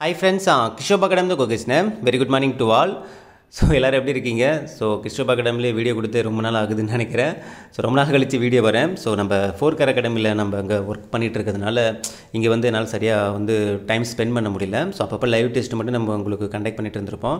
hi friends கிஷோப் academy தான் பேசினேன் very good morning to all so எல்லோரும் எப்படி இருக்கீங்க ஸோ கிஷோப் அகாடமிலே வீடியோ கொடுத்து ரொம்ப நாள் ஆகுதுன்னு நினைக்கிறேன் ஸோ ரொம்ப நாள் கழித்து வீடியோ வரேன் ஸோ நம்ம ஃபோர்கர் அகாடமியில் நம்ம அங்கே ஒர்க் பண்ணிகிட்டு இருக்கிறதுனால இங்கே வந்து என்னால் சரியாக வந்து டைம் ஸ்பெண்ட் பண்ண முடியல ஸோ அப்பப்போ லைவ் டெஸ்ட் மட்டும் நம்ம உங்களுக்கு கண்டக்ட் பண்ணிட்டு இருந்திருப்போம்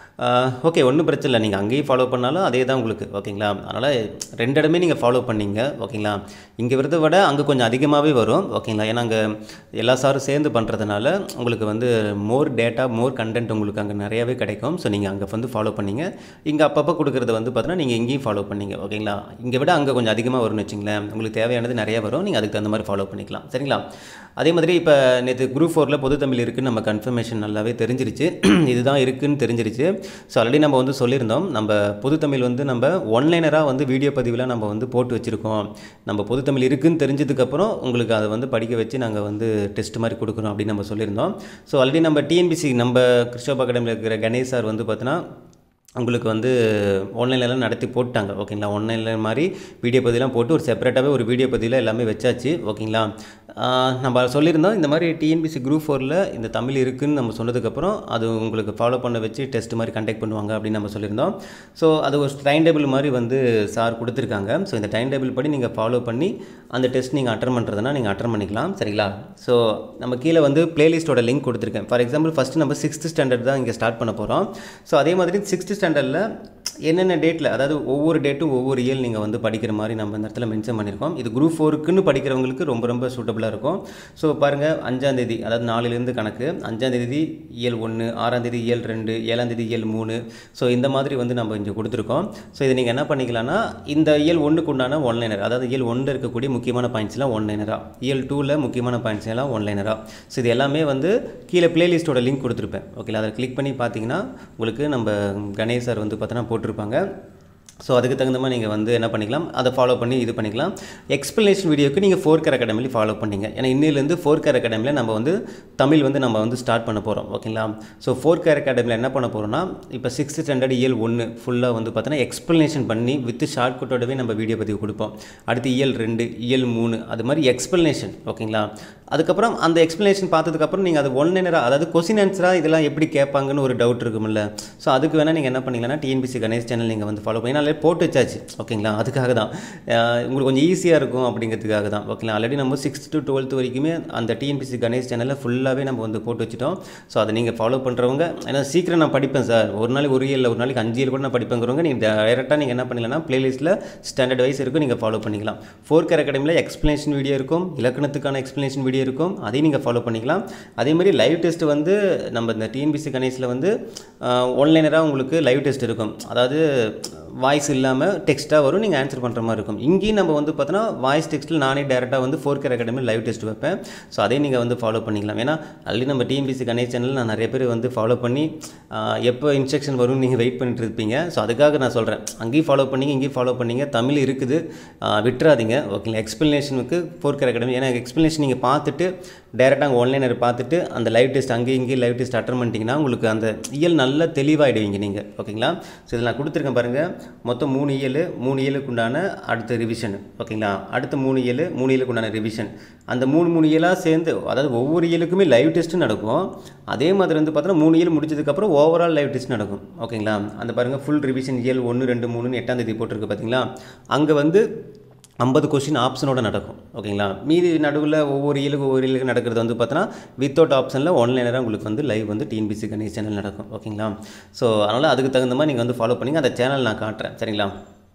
ஓகே ஒன்றும் பிரச்சனை இல்லை நீங்கள் அங்கேயும் ஃபாலோ பண்ணாலும் அதே தான் உங்களுக்கு ஓகேங்களா அதனால் ரெண்டு இடமே நீங்கள் ஃபாலோ பண்ணீங்க ஓகேங்களா இங்கே வரதை விட அங்கே கொஞ்சம் அதிகமாகவே வரும் ஓகேங்களா ஏன்னா அங்கே எல்லா சாரும் சேர்ந்து பண்ணுறதுனால உங்களுக்கு வந்து மோர் டேட்டா மோர் கண்டென்ட் உங்களுக்கு அங்கே நிறையாவே கிடைக்கும் ஸோ நீங்கள் அங்கே வந்து ஃபாலோ பண்ணீங்க இங்கே அப்பப்போ கொடுக்குறது வந்து பார்த்தீங்கன்னா நீங்கள் இங்கேயும் ஃபாலோ பண்ணீங்க ஓகேங்களா இங்கே விட அங்கே கொஞ்சம் அதிகமாக வரும்னு வச்சிங்களேன் உங்களுக்கு தேவையானது நிறையா வரும் நீங்கள் அதுக்கு தகுந்த மாதிரி ஃபாலோ பண்ணிக்கலாம் சரிங்களா அதே மாதிரி இப்போ நேற்று குரூப் ஃபோரில் பொது தமிழ் இருக்குன்னு நம்ம கன்ஃபர்மேஷன் நல்லாவே தெரிஞ்சிருச்சு இதுதான் இருக்குன்னு தெரிஞ்சிருச்சு ஸோ ஆல்ரெடி நம்ம வந்து சொல்லியிருந்தோம் நம்ம பொது தமிழ் வந்து நம்ம ஒன்லைனராக வந்து வீடியோ பதிவில் நம்ம வந்து போட்டு வச்சுருக்கோம் நம்ம பொது தமிழ் இருக்குன்னு தெரிஞ்சதுக்கப்புறம் உங்களுக்கு அதை வந்து படிக்க வச்சு நாங்கள் வந்து டெஸ்ட் மாதிரி கொடுக்குறோம் அப்படின்னு நம்ம சொல்லியிருந்தோம் ஸோ ஆல்ரெடி நம்ம டிஎன்பிசி நம்ம கிறிஸ்டோப் அகாடமியில் இருக்கிற கணேஷ் சார் வந்து பார்த்தீங்கன்னா உங்களுக்கு வந்து ஆன்லைன்லலாம் நடத்தி போட்டாங்க ஓகேங்களா ஆன்லைனில் மாதிரி வீடியோ பதிலாம் போட்டு ஒரு செப்பரேட்டாகவே ஒரு வீடியோ பதிவில் எல்லாமே வச்சாச்சு ஓகேங்களா நம்ம சொல்லியிருந்தோம் இந்த மாதிரி டிஎன்பிசி குரூப் ஃபோரில் இந்த தமிழ் இருக்குதுன்னு நம்ம சொன்னதுக்கப்புறம் அது உங்களுக்கு ஃபாலோ பண்ண வச்சு டெஸ்ட் மாதிரி கண்டக்ட் பண்ணுவாங்க அப்படின்னு நம்ம சொல்லியிருந்தோம் ஸோ அது ஒரு டைம் டேபிள் மாதிரி வந்து சார் கொடுத்துருக்காங்க ஸோ இந்த டைம் டேபிள் படி நீங்கள் ஃபாலோ பண்ணி அந்த டெஸ்ட் நீங்கள் அட்டன் பண்ணுறதுனா நீங்கள் அட்டன் பண்ணிக்கலாம் சரிங்களா ஸோ நம்ம கீழே வந்து பிளேலிஸ்ட்டோட லிங்க் கொடுத்துருக்கேன் ஃபார் எக்ஸாம்பிள் ஃபஸ்ட்டு நம்ம சிக்ஸ்த் ஸ்டாண்டர்ட் தான் இங்கே ஸ்டார்ட் பண்ண போகிறோம் ஸோ அதே மாதிரி சிக்ஸ்த் ஸ்டாண்டர்டில் என்னென்ன டேட்டில் அதாவது ஒவ்வொரு டேட்டும் ஒவ்வொரு இயல் நீங்கள் வந்து படிக்கிற மாதிரி நம்ம இந்த இடத்துல மென்ஷன் பண்ணியிருக்கோம் இது குரூப் ஃபோருக்குன்னு படிக்கிறவங்களுக்கு ரொம்ப ரொம்ப சூட்டபுளாக இருக்கும் ஸோ பாருங்கள் அஞ்சாந்தேதி அதாவது நாலுலேருந்து கணக்கு அஞ்சாந்தேதி இயல் ஒன்று ஆறாந்தேதி இயல் ரெண்டு ஏழாந்தேதி இயல் மூணு ஸோ இந்த மாதிரி வந்து நம்ம இங்கே கொடுத்துருக்கோம் ஸோ இது நீங்கள் என்ன பண்ணிக்கலாம்னா இந்த இயல் ஒன்றுக்கு உண்டான ஒன்லைனர் அதாவது இயல் ஒன்றில் இருக்கக்கூடிய முக்கியமான பாயிண்ட்ஸ்லாம் ஒன்லைனராக இயல் டூவில் முக்கியமான பாயிண்ட்ஸ் எல்லாம் ஒன்லைனராக ஸோ இது எல்லாமே வந்து கீழே பிளேலிஸ்ட்டோட லிங்க் கொடுத்துருப்பேன் ஓகேங்களா அதை கிளிக் பண்ணி பார்த்தீங்கன்னா உங்களுக்கு நம்ம கணேஷ் சார் வந்து பார்த்தோன்னா போட்டிருப்பாங்க ஸோ அதுக்கு தகுந்த மாதிரி நீங்கள் வந்து என்ன பண்ணிக்கலாம் அதை ஃபாலோ பண்ணி இது பண்ணிக்கலாம் எக்ஸ்ப்ளனேஷன் வீடியோக்கு நீங்கள் ஃபோர் கேர் அகாடமியில் ஃபாலோ பண்ணிங்க ஏன்னா இன்னிலேருந்து ஃபோர் கேர் அகாடமியில் நம்ம வந்து தமிழ் வந்து நம்ம வந்து ஸ்டார்ட் பண்ண போகிறோம் ஓகேங்களா ஸோ ஃபோர் கேர் அகாடமியில் என்ன பண்ண போகிறோம்னா இப்போ சிக்ஸ்த் ஸ்டாண்டர்ட் இயல் ஒன்று ஃபுல்லாக வந்து பார்த்தோன்னா எக்ஸ்ப்ளனேஷன் பண்ணி வித் ஷார்ட் கட்டோடவே நம்ம வீடியோ பதிவு கொடுப்போம் அடுத்து இயல் ரெண்டு இயல் மூணு அது மாதிரி எக்ஸ்ப்ளனேஷன் ஓகேங்களா அதுக்கப்புறம் அந்த எக்ஸ்ப்ளனேஷன் பார்த்ததுக்கப்புறம் நீங்கள் அது ஒன்லைனராக அதாவது கொஸ்டின் ஆன்சராக இதெல்லாம் எப்படி கேட்பாங்கன்னு ஒரு டவுட் இருக்கும்ல ஸோ அதுக்கு வேணால் நீங்கள் என்ன பண்ணிக்கலாம்னா டிஎன்பிசி கணேஷ் சேனல் நீங்கள் வந்து ஃபாலோ பண்ணி ஆல்ரெடி போட்டு வச்சாச்சு ஓகேங்களா அதுக்காக தான் உங்களுக்கு கொஞ்சம் ஈஸியாக இருக்கும் அப்படிங்கிறதுக்காக தான் ஓகேங்களா ஆல்ரெடி நம்ம சிக்ஸ்த் டு டுவெல்த் வரைக்குமே அந்த டிஎன்பிசி கணேஷ் சேனலில் ஃபுல்லாகவே நம்ம வந்து போட்டு வச்சுட்டோம் ஸோ அதை நீங்கள் ஃபாலோ பண்ணுறவங்க ஏன்னா சீக்கிரம் நான் படிப்பேன் சார் ஒரு நாளைக்கு ஒரு இயல் ஒரு நாளைக்கு அஞ்சு இயல் கூட நான் படிப்பேங்கிறவங்க நீங்கள் டைரெக்டாக நீங்கள் என்ன பண்ணிக்கலாம்னா பிளேலிஸ்ட்டில் ஸ்டாண்டர்ட் வைஸ் இருக்கும் நீங்கள் ஃபாலோ பண்ணிக்கலாம் ஃபோர் கேர் அகாடமியில் எக்ஸ்ப்ளனேஷன் வீடியோ இருக்கும் இலக்கணத்துக்கான எக்ஸ்ப்ளனேஷன் வீடியோ இருக்கும் அதையும் நீங்கள் ஃபாலோ பண்ணிக்கலாம் அதே மாதிரி லைவ் டெஸ்ட் வந்து நம்ம இந்த டிஎன்பிசி கணேஷில் வந்து ஆன்லைனராக உங்களுக்கு லைவ் டெஸ்ட் இருக்கும் அதாவது வாய்ஸ் இல்லாமல் டெக்ஸ்ட்டாக வரும் நீங்கள் ஆன்சர் பண்ணுற மாதிரி இருக்கும் இங்கேயும் நம்ம வந்து பார்த்தோன்னா வாய்ஸ் டெக்ஸ்ட்டில் நானே டேரெக்டாக வந்து four care academy live test வைப்பேன் ஸோ அதையும் நீங்கள் வந்து ஃபாலோ பண்ணிக்கலாம் ஏன்னா ஆல்ரெடி நம்ம டிஎம்பிசி கணேஷ் சேனல் நான் நிறைய பேர் வந்து ஃபாலோ பண்ணி எப்போ இன்ஸ்ட்ரக்ஷன் வரும்னு நீங்கள் வெயிட் பண்ணிட்டு இருப்பீங்க ஸோ அதுக்காக நான் சொல்கிறேன் அங்கேயும் ஃபாலோ பண்ணிங்க இங்கேயும் ஃபாலோ பண்ணிங்க தமிழ் இருக்குது விட்டுறாதீங்க ஓகேங்களா எக்ஸ்ப்ளனேஷனுக்கு ஃபோர் கேர் அகாடமி ஏன்னா எக்ஸ்ப்ளனேஷன் நீங்கள் பார்த்துட்டு டேரெக்டாக அங்கே ஆன்லைனர் பார்த்துட்டு அந்த லைவ் டெஸ்ட் அங்கேயும் இங்கேயும் லைவ் டெஸ்ட் அட்டன் பண்ணிட்டீங்கன்னா உங்களுக்கு அந்த இயல் நல்லா தெளிவாகிடுவீங்க நீங்கள் ஓகேங்களா ஸோ இதில் நான் கொடுத்துருக்கேன் பாருங்கள் மொத்தம் மூணு இயல் மூணு இயலுக்கு உண்டான அடுத்த ரிவிஷன் ஓகேங்களா அடுத்த மூணு இயல் மூணு இயலுக்கு உண்டான ரிவிஷன் அந்த மூணு மூணு இயலாக சேர்ந்து அதாவது ஒவ்வொரு இயலுக்குமே லைவ் டெஸ்ட்டு நடக்கும் அதே மாதிரி வந்து பார்த்தோன்னா மூணு இயல் முடிச்சதுக்கப்புறம் ஓவரால் லைவ் டெஸ்ட் நடக்கும் ஓகேங்களா அந்த பாருங்கள் ஃபுல் ரிவிஷன் இயல் ஒன்று ரெண்டு மூணுன்னு எட்டாம் தேதி போட்டிருக்கு பார்த்தீங்களா அங்கே வந்து ஐம்பது கொஸ்டின் ஆப்ஷனோட நடக்கும் ஓகேங்களா மீதி நடுவில் ஒவ்வொரு இயலுக்கு ஒவ்வொரு இயலுக்கு நடக்கிறது வந்து பார்த்தோன்னா வித்தவுட் ஆப்ஷனில் ஒன்லைனராக உங்களுக்கு வந்து லைவ் வந்து டிஎன்பிசி கணேஷ் சேனல் நடக்கும் ஓகேங்களா ஸோ அதனால் அதுக்கு தகுந்த மாதிரி நீங்கள் வந்து ஃபாலோ பண்ணிங்க அந்த சேனல் நான் காட்டுறேன் சரிங்களா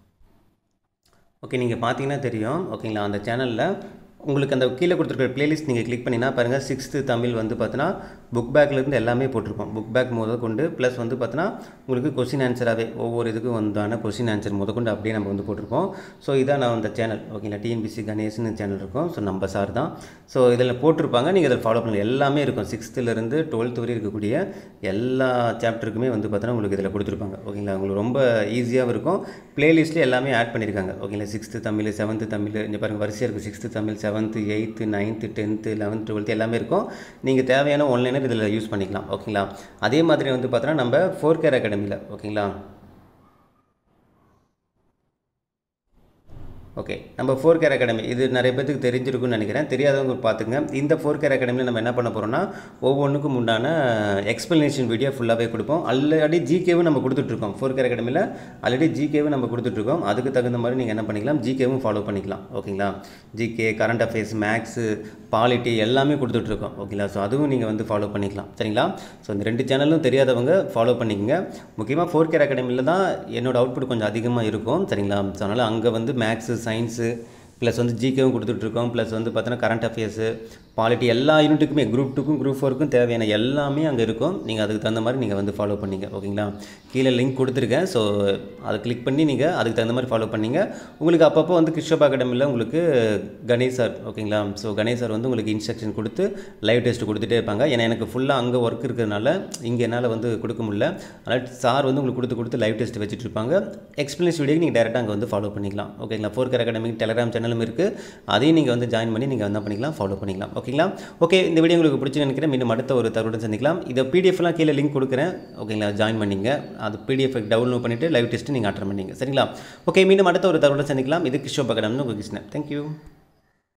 ஓகே நீங்கள் பார்த்தீங்கன்னா தெரியும் ஓகேங்களா அந்த சேனலில் உங்களுக்கு அந்த கீழே கொடுத்துருக்க பிளேலிஸ்ட் நீங்கள் கிளிக் பண்ணினா பாருங்கள் சிக்ஸ்த்து தமிழ் வந்து பார்த்தீங்கன்னா புக் பேக்லேருந்து எல்லாமே போட்டிருப்போம் புக் பேக் முத கொண்டு ப்ளஸ் வந்து பார்த்தீங்கன்னா உங்களுக்கு கொஸ்டின் ஆன்சராகவே ஒவ்வொரு இதுக்கும் வந்தான கொஸ்டின் ஆன்சர் முத கொண்டு அப்படியே நம்ம வந்து போட்டிருப்போம் ஸோ இதான் நான் அந்த சேனல் ஓகேங்களா டிஎன்பிசி கணேஷ்னு சேனல் இருக்கும் ஸோ நம்ம சார் தான் ஸோ இதில் போட்டிருப்பாங்க நீங்கள் இதில் ஃபாலோ பண்ணலாம் எல்லாமே இருக்கும் சிக்ஸ்த்துலேருந்து டுவெல்த் வரை இருக்கக்கூடிய எல்லா சாப்டருக்குமே வந்து பார்த்தீங்கன்னா உங்களுக்கு இதில் கொடுத்துருப்பாங்க ஓகேங்களா உங்களுக்கு ரொம்ப ஈஸியாகவும் இருக்கும் ப்ளேலிஸ்ட்டில் எல்லாமே ஆட் பண்ணியிருக்காங்க ஓகேங்களா சிக்ஸ்த்து தமிழ் செவன்த்து தமிழ் இங்கே பாருங்கள் வரிசையாக இருக்குது sixth Tamil seventh eighth ninth tenth eleventh twelfth எல்லாமே இருக்கும் நீங்கள் தேவையான ஒன்லைனர் இதில் யூஸ் பண்ணிக்கலாம் ஓகேங்களா அதே மாதிரி வந்து பார்த்தோன்னா நம்ம ஃபோர் கேர் அகாடமியில் ஓகேங்களா ஓகே நம்ம ஃபோர் கேர் அகாடமி இது நிறைய பேத்துக்கு தெரிஞ்சிருக்கும்னு நினைக்கிறேன் தெரியாதவங்க பார்த்துங்க இந்த ஃபோர் கேர் அகாடமியில் நம்ம என்ன பண்ண போகிறோம்னா ஒவ்வொன்றுக்கும் உண்டான எக்ஸ்ப்ளனேஷன் வீடியோ ஃபுல்லாகவே கொடுப்போம் ஆல்ரெடி ஜிகேவும் நம்ம கொடுத்துட்ருக்கோம் ஃபோர் கேர் அகாடமியில் ஆல்ரெடி ஜிகேவும் நம்ம கொடுத்துட்ருக்கோம் அதுக்கு தகுந்த மாதிரி நீங்கள் என்ன பண்ணிக்கலாம் ஜிகேவும் ஃபாலோ பண்ணிக்கலாம் ஓகேங்களா GK current affairs maths polity எல்லாமே கொடுத்துட்ருக்கோம் ஓகேங்களா ஸோ அதுவும் நீங்கள் வந்து ஃபாலோ பண்ணிக்கலாம் சரிங்களா ஸோ இந்த ரெண்டு சேனலும் தெரியாதவங்க ஃபாலோ பண்ணிக்கங்க முக்கியமாக ஃபோர் கேர் அகாடமியில் தான் என்னோட அவுட்புட் கொஞ்சம் அதிகமாக இருக்கும் சரிங்களா ஸோ அதனால் அங்கே வந்து மேக்ஸு சயின்ஸு ப்ளஸ் வந்து ஜிகேவும் கொடுத்துட்ருக்கோம் ப்ளஸ் வந்து பார்த்தோன்னா கரண்ட் அஃபேர்ஸு பாலிட்டி எல்லா யூனிட்டுக்குமே குரூப் டூக்கும் குரூப் ஃபோருக்கும் தேவையான எல்லாமே அங்கே இருக்கும் நீங்கள் அதுக்கு தகுந்த மாதிரி நீங்கள் வந்து ஃபாலோ பண்ணிங்க ஓகேங்களா கீழே லிங்க் கொடுத்துருக்கேன் ஸோ அதை கிளிக் பண்ணி நீங்கள் அதுக்கு தகுந்த மாதிரி ஃபாலோ பண்ணிங்க உங்களுக்கு அப்பப்போ வந்து கிருஷ்ணப் அகாடமியில் உங்களுக்கு கணேஷ் சார் ஓகேங்களா ஸோ கணேஷ் சார் வந்து உங்களுக்கு இன்ஸ்ட்ரக்ஷன் கொடுத்து லைவ் டெஸ்ட் கொடுத்துட்டே இருப்பாங்க ஏன்னா எனக்கு ஃபுல்லாக அங்கே ஒர்க் இருக்கிறதுனால இங்கே என்னால் வந்து கொடுக்க முடியல அதனால் சார் வந்து உங்களுக்கு கொடுத்து கொடுத்து லைவ் டெஸ்ட் வச்சுட்டு இருப்பாங்க எக்ஸ்பீரியன்ஸ் வீடியோக்கு நீங்கள் டேரெக்டாக அங்கே வந்து ஃபாலோ பண்ணிக்கலாம் ஓகேங்களா ஃபோர் கேர் அகாடமிக் டெலிகிராம் சேனலும் இருக்குது அதையும் நீங்கள் வந்து ஜாயின் பண்ணி நீங்கள் என்ன பண்ணிக்கலாம் ஃபாலோ பண்ணிக்கலாம் ஓகேங்களா ஓகே இந்த வீடியோ உங்களுக்கு பிடிச்சி நினைக்கிறேன் மீண்டும் அடுத்த ஒரு தகவலுடன் சந்திக்கலாம் இதை பிடிஎஃப்லாம் கீழே லிங்க் கொடுக்குறேன் ஓகேங்களா ஜாயின் பண்ணிங்க அது பிடிஎஃப் டவுன்லோட் பண்ணிவிட்டு லைவ் டெஸ்ட்டு நீங்கள் அட்டன் பண்ணிங்க சரிங்களா ஓகே மீண்டும் அடுத்த ஒரு தகவலுடன் சந்திக்கலாம் இது கிஷோப் அகாடமின்னு உங்கள் கிருஷ்ணன் தேங்க்யூ